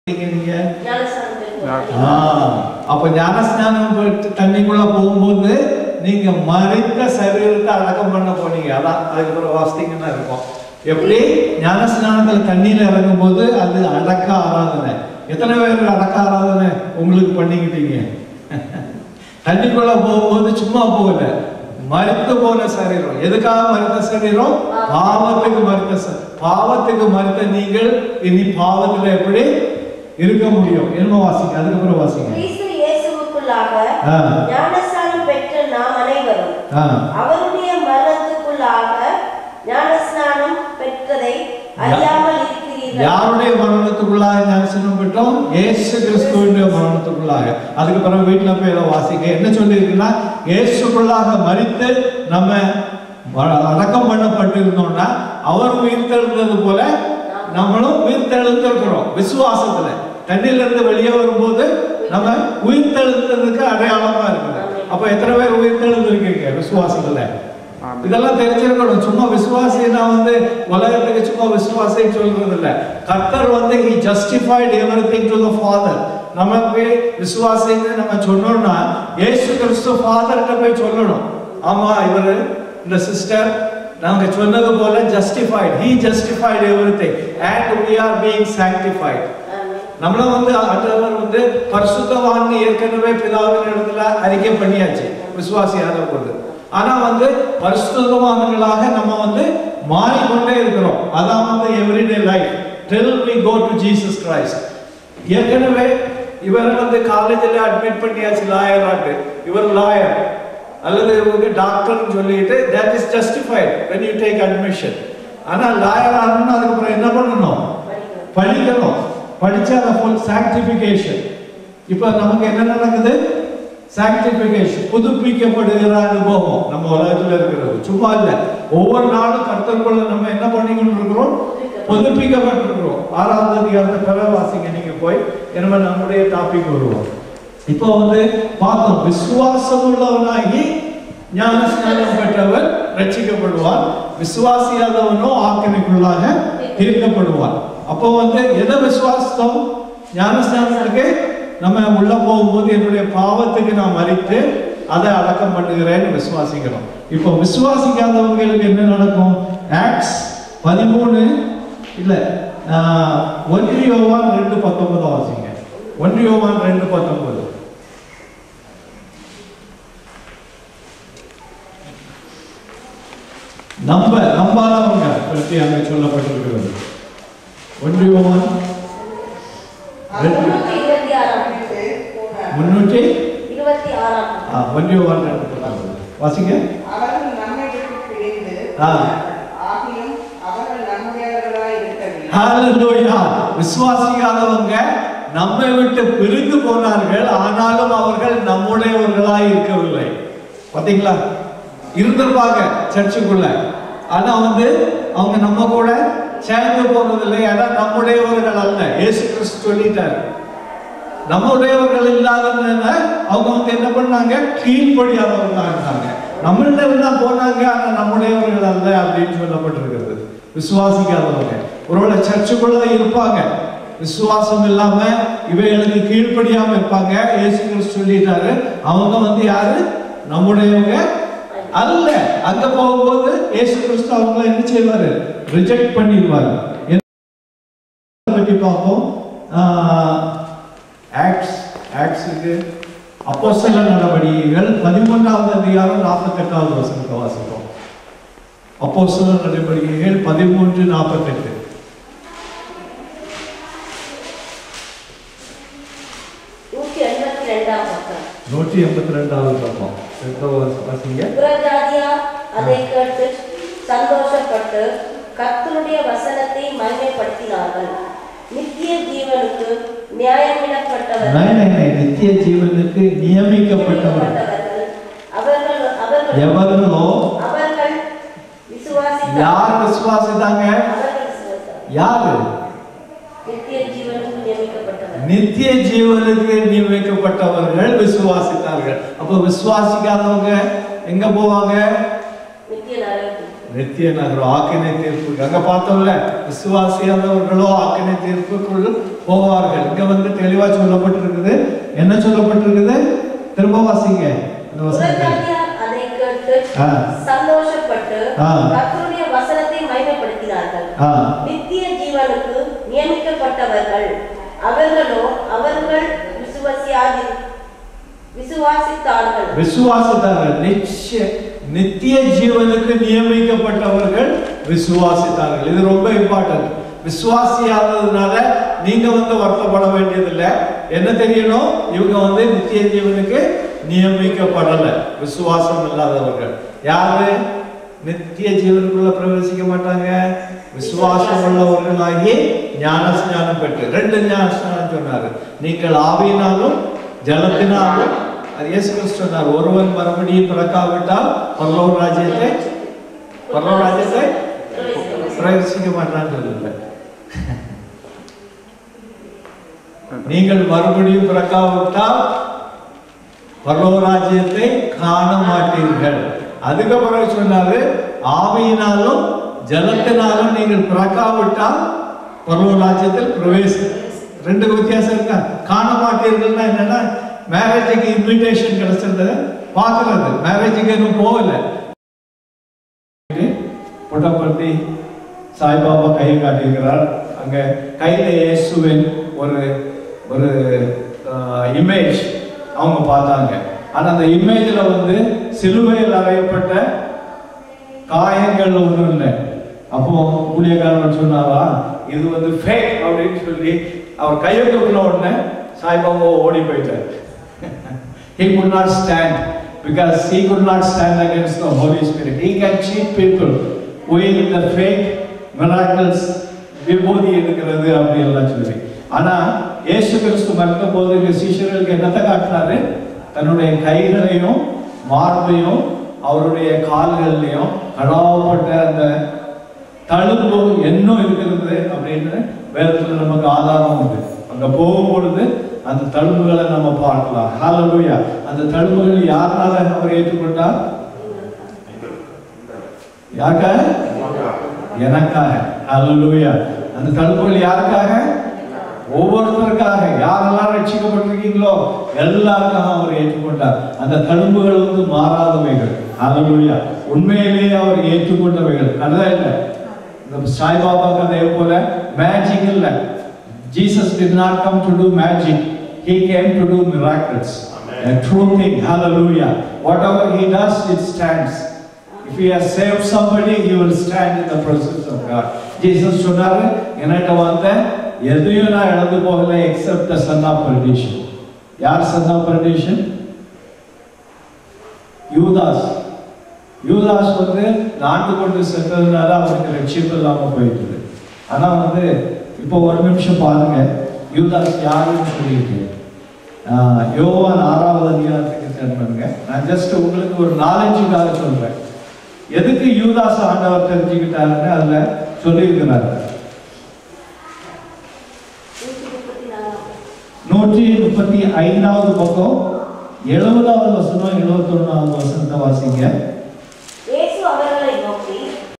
நீங்க ஞானஸ்நானம் பெறுவோம். ஆ, அப்ப ஞானஸ்நானம் பெற்று தண்ணிக்குள்ள போகும்போது நீங்க மறித்த சரீரத்தை அடக்கம் பண்ண போனீங்க அதான் அதுக்கப்புறம் வாசித்தீங்கன்னா இருக்கும் எப்படி ஞானஸ்நானத்துல தண்ணியில இறங்கும் போது அது அடக்க ஆராதனை எத்தனை பேர் அடக்க ஆராதனை உங்களுக்கு பண்ணிக்கிட்டீங்க தண்ணிக்குள்ள போகும்போது சும்மா போகல மறித்து போன சரீரம் எதுக்காக மறித்த சரீரம் பாவத்துக்கு மறித்த ச- பாவத்துக்கு மறித்த நீங்கள் இனி பாவத்துல எப்படி இருக்க முடியும் என்ன வாசிங்க அதுக்கப்புறம் வாசிங்க கிறிஸ்து இயேசுவுக்குள்ளாக ஆ. ஞானஸ்நானம் பெற்ற நாம் அனைவரும் ஆ, அவருடைய மரணத்துக்குள்ளாக ஞானஸ்நானம் பெற்றதை அறியாமல் இருக்கிறீர்கள் யாருடைய மரணத்துக்குள்ளாக ஞானசனம் பெற்றோம் இயேசு கிறிஸ்துவினுடைய மரணத்துக்குள்ளாக அதுக்கு பிறகு வீட்டுல போய் இதை வாசிங்க என்ன சொல்லியிருக்குன்னா இயேசுக்குள்ளாக மறித்து நம்ம வ- அடக்கம் பண்ணப்பட்டிருந்தோம்னா அவர் உயிர்த்தெழுந்தது போல நம்மளும் உயிர்த்தெழுந்திருக்கிறோம் விசுவாசத்துல தண்ணியில இருந்து வெளியே வரும்போது நம்ம உயிர்த்தெழுந்ததுக்கு அடையாளமா இருக்குது அப்ப எத்தனை பேர் உயிர்த்தெழுந்திருக்கீங்க விசுவாசத்துல இதெல்லாம் தெரிஞ்சிருக்கணும் சும்மா விசுவாசினா வந்து உலகத்துக்கு சும்மா விசுவாசின்னு சொல்றது இல்ல கர்த்தர் வந்து he justified everything to the father நமக்கு விசுவாசின்னு நம்ம சொன்னோம்னா இயேசு கிறிஸ்து ஃபாதர்கிட்ட போய் சொல்லணும் ஆமா இவர் இந்த சிஸ்டர் நாங்க சொன்னது போல justified he justified everything and we are being sanctified ஆமென். நம்மள வந்து ஆண்டவர் வந்து பரிசுத்தவான் ஏற்கனவே பிதாவின் இடத்துல அறிக்கை பண்ணியாச்சு விசுவாசியாக போது ஆனா வந்து பரிசுத்தவான்களாக நம்ம வந்து மாறிக்கொண்டே இருக்கிறோம் அதான் வந்து everyday life till we go to Jesus Christ ஏற்கனவே இவர் வந்து காலேஜில் அட்மிட் பண்ணியாச்சு லாயர் ஆட்டு இவர் லாயர் அல்லது இவருக்கு டாக்டர்னு சொல்லிட்டு that is justified when you take admission ஆனா லாயர் ஆகணும்னா அதுக்கப்புறம் என்ன பண்ணணும் படிக்கணும். படிக்கணும் படிச்சா அந்த ஃபுல் சாக்டிஃபிகேஷன் இப்போ நமக்கு என்ன நடக்குது சாக்டிஃபிகேஷன் புதுப்பிக்கப்படுகிற அனுபவம் நம்ம உலகத்துல இருக்கிறது சும்மா இல்ல ஒவ்வொரு நாளும் கர்த்தருக்குள்ள நம்ம என்ன பண்ணிக்கிட்டு இருக்கிறோம் புதுப்பிக்கப்பட்டிருக்கிறோம் ஆறாவது அதிகாரத்தை பிற வாசிங்க நீங்க போய் எனவே நம்முடைய டாபிக் வருவோம் இப்போ வந்து பார்த்தோம் விசுவாசம் உள்ளவனாகி ஞானஸ்நானம் பெற்றவர் ரட்சிக்கப்படுவார் விசுவாசியாதவனோ ஆக்கினைக்குள்ளாக தீர்க்கப்படுவார் அப்போ வந்து எதை விசுவாசம் ஞானஸ்நானத்துக்கு நம்ம உள்ள போகும்போது என்னுடைய பாவத்துக்கு நான் மறித்து அதை அடக்கம் பண்ணுகிறேன்னு விசுவாசிக்கிறோம் இப்போ விசுவாசிக்காதவங்களுக்கு என்ன நடக்கும் ஆக்ஸ் பதிமூணு இல்ல ஆஹ், ஒன்றியோவான் ரெண்டு பத்தொன்பது வாசிங்க ஒன்றியோவான் ரெண்டு பத்தொன்பது நம்ப நம்பாதவங்க பற்றி அங்கே சொல்லப்பட்டிருக்கிறது ஒன்றியோவான் ரெண்டு முன்னூத்தி இருபத்தி ஆறாம் முன்னூற்றி இருபத்தி ஆறாம் ஆ, ஒன்றியோவான் ரெண்டு பத்தொன்பது வாசிங்க அவர்கள் நம்மை விட்டு பிரிந்து ஆ. ஆகியும் அவர்கள் நம்முடையவர்களாய் இருக்கவில்லை ஹalleluya விசுவாசிக்காதவங்க நம்மை விட்டு பிரிந்து போனார்கள் ஆனாலும் அவர்கள் நம்முடையவர்களாய் இருக்கவில்லை பாத்தீங்களா இருந்திருப்பாங்க சர்ச்சுக்குள்ள ஆனா வந்து அவங்க நம்ம கூட சேர்ந்து போறதில்லை ஏன்னா நம்முடையவர்கள் அல்ல இயேசு கிறிஸ்து சொல்லிட்டாரு நம்முடையவர்கள் இல்லாததுனால அவங்க வந்து என்ன பண்ணாங்க கீழ்ப்படியாதவர்களா இருந்தாங்க நம்மள்ட்ட இருந்தா போனாங்க ஆனா நம்முடையவர்கள் அல்ல அப்படின்னு சொல்லப்பட்டிருக்கிறது விசுவாசிக்காதவங்க ஒருவேளை சர்ச்சுக்குள்ள இருப்பாங்க விசுவாசம் இல்லாம இவைகளுக்கு கீழ்ப்படியாம இருப்பாங்க இயேசு கிறிஸ்து சொல்லிட்டாரு அவங்க வந்து யாரு நம்முடையவங்க அல்ல அங்க போகும்போது இயேசு கிறிஸ்து அவங்கள என்ன செய்வாரு ரிஜெக்ட் பண்ணிடுவாரு பற்றி பார்ப்போம் ஆக்ட்ஸ் ஆக்ட்ஸுக்கு அப்போஸ்தல நடவடிக்கைகள் பதிமூன்றாவது அதிகாரம் நாற்பத்தெட்டாவது வசனத்தை வாசிப்போம் அப்போஸ்தல நடவடிக்கைகள் பதிமூன்று நாற்பத்தெட்டு நூற்றி எண்பத்தி ரெண்டாம் பக்கம் நூற்றி எண்பத்தி ரெண்டாவது பக்கம் எத்தனை வாசி- வாசிங்க புறஜாதியார் அதை கேட்டு சந்தோஷப்பட்டு கர்த்தருடைய வசனத்தை மகிமைப்படுத்தினார்கள் நித்திய ஜீவனுக்கு நியாயமிடப்பட்டவர்கள் நை, நை, நை, நித்திய ஜீவனுக்கு நியமிக்கப்பட்டவர் நியமிக்கப்பட்டவர்கள் அவர்கள் அவர்கள் எவர்களோ அவர்கள் விசுவாசித்தார்கள் யார் விசுவாசித்தாங்க அவர்கள் விசுவாசித்தார்கள். யாரு நித்திய ஜீவனுக்கு நியமிக்கப்பட்டவர்கள் நித்திய ஜீவனுக்கு நியமிக்கப்பட்டவர்கள் விசுவாசித்தார்கள் அப்போ விசுவாசிக்காதவங்க எங்க போவாங்க நித்திய நரகத்தில் நித்திய நகரம் ஆக்கினை தீர்ப்பு அங்க பார்த்தோம்ல விசுவாசியாதவர்களோ ஆக்கினை தீர்ப்புக்குள் போவார்கள் இங்க வந்து தெளிவா சொல்லப்பட்டிருக்குது என்ன சொல்லப்பட்டிருக்குது திரும்ப வாசிங்க இந்த வசனத்தை புறஜாதியார் அதை கேட்டு ஆ. சந்தோஷப்பட்டு ஆ. கர்த்தருடைய வசனத்தை மைமைப்படுத்தினார்கள் ஆ நித்திய ஜீவனுக்கு நியமிக்கப்பட்டவர்கள் அவர்களோ அவர்கள் விசுவாசியாதி விசுவாசித்தார்கள் விசுவாசித்தார்கள் நிச்சய நித்திய ஜீவனுக்கு நியமிக்கப்பட்டவர்கள் விசுவாசித்தார்கள் இது ரொம்ப இம்பார்ட்டன்ட் விசுவாசியாததுனால நீங்க வந்து வருத்தப்பட வேண்டியதில்லை என்ன தெரியணும் இவங்க வந்து நித்திய ஜீவனுக்கு நியமிக்கப்படல விசுவாசம் இல்லாதவர்கள் யாரு நித்திய ஜீவனுக்குள்ள பிரவேசிக்க மாட்டாங்க விசுவாசம் உள்ளவர்களாகி ஞான ஸ்நானம் பெற்று ரெண்டு ஞான ஸ்நானம் சொன்னாரு நீங்கள் ஆவியினாலும் ஜலத்தினாலும் அது இயேசு கிறிஸ்து சொன்னார் ஒருவன் மறுபடியும் பிறக்காவிட்டால் பரலோக ராஜ்யத்தை பரலோக ராஜ்யத்தை பிரவேசிக்க மாட்டான்னு சொல்லல நீங்கள் மறுபடியும் பிறக்காவிட்டால் பரலோக ராஜ்யத்தை காண மாட்டீர்கள் அதுக்கு பிறகு சொன்னாரு ஆவியினாலும் ஜலத்தினாலும் நீங்கள் பிறக்காவிட்டால் பரலோக ராஜ்யத்தில் பிரவேசி ரெண்டு வித்தியாசம் இருக்கா காண மாட்டீர்கள்னா என்னன்னா மேரேஜுக்கு இன்விடேஷன் கிடைச்சிருந்தது பார்க்கறது மேரேஜுக்கு இன்னும் போகல புட்டப்பட்டி சாய்பாபா கையை காட்டியிருக்கிறார் அங்க கையில இயேசுவின் ஒரு ஒரு இமேஜ் அவங்க பார்த்தாங்க ஆனா அந்த இமேஜ்ல வந்து சிலுவையில் அறையப்பட்ட காயங்கள் ஒன்றும் இல்லை அப்போ ஊழியக்காரர் சொன்னாரா இது வந்து ஃபேக் அப்படின்னு சொல்லி அவர் கையை தூக்கின உடனே சாய்பாபா ஓடி போயிட்டார் he could not stand because he could not stand against the Holy Spirit. He can cheat people with the fake miracles விபூதி இருக்கிறது அப்படி எல்லாம் சொல்லி ஆனா இயேசு கிறிஸ்து மறுத்த போது இந்த சீஷர்களுக்கு என்னத்தை காட்டினாரு தன்னுடைய கைகளையும் மார்பையும் அவருடைய கால்கள்லையும் கடாவப்பட்ட அந்த தழும்பு இன்னும் இருக்கிறது அப்படின்னு வேதத்துல நமக்கு ஆதாரம் உண்டு அங்க போகும் பொழுது அந்த தழும்புகளை நம்ம பார்க்கலாம் ஹalleluya அந்த தழும்புகள் யாருனால அவர் ஏற்றுக்கொண்டார் யாருக்காக எனக்காக ஹalleluya அந்த தழும்புகள் யாருக்காக ஒவ்வொருத்தருக்காக யாரெல்லாம் ரட்சிக்கப்பட்டிருக்கீங்களோ எல்லாருக்காக அவர் ஏற்றுக்கொண்டார் அந்த தழும்புகள் வந்து மாறாதவைகள் ஹalleluya உண்மையிலேயே அவர் ஏற்றுக்கொண்டவைகள் கதை இல்லை இந்த சாய்பாபா கதையை போல மேஜிக் இல்லை Jesus did not come to do magic. He came to do miracles. A true thing. Hallelujah. Whatever he does, it stands. If he has saved somebody, he will stand in the presence of God. Jesus சொன்னாரு என்கிட்ட வந்த எதையும் நான் இழந்து போகல except the son of perdition யார் son of பர்டிஷன் யூதாஸ் யூதாஸ் வந்து நாட்டு கொண்டு சென்றதுனால அவருக்கு ரட்சிப்பு இல்லாம போயிட்டு ஆனா வந்து இப்போ ஒரு நிமிஷம் பாருங்க யூதாஸ் யாருன்னு சொல்லிட்டு ஆஹ், யோவான் ஆறாவது அதிகாரத்துக்கு turn பண்ணுங்க நான் ஜஸ்ட் உங்களுக்கு ஒரு நாலஞ்சுக்காக சொல்றேன் எதுக்கு யூதாஸ் ஆண்டவர் தெரிஞ்சுக்கிட்டாருன்னு அதுல சொல்லியிருக்கிறாரு நூற்றி முப்பத்தி நாலாம் நூற்றி முப்பத்தி ஐந்தாவது பக்கம் எழுபதாவது வசனம் எழுபத்தி ஒன்றாவது வசனத்தை வாசிங்க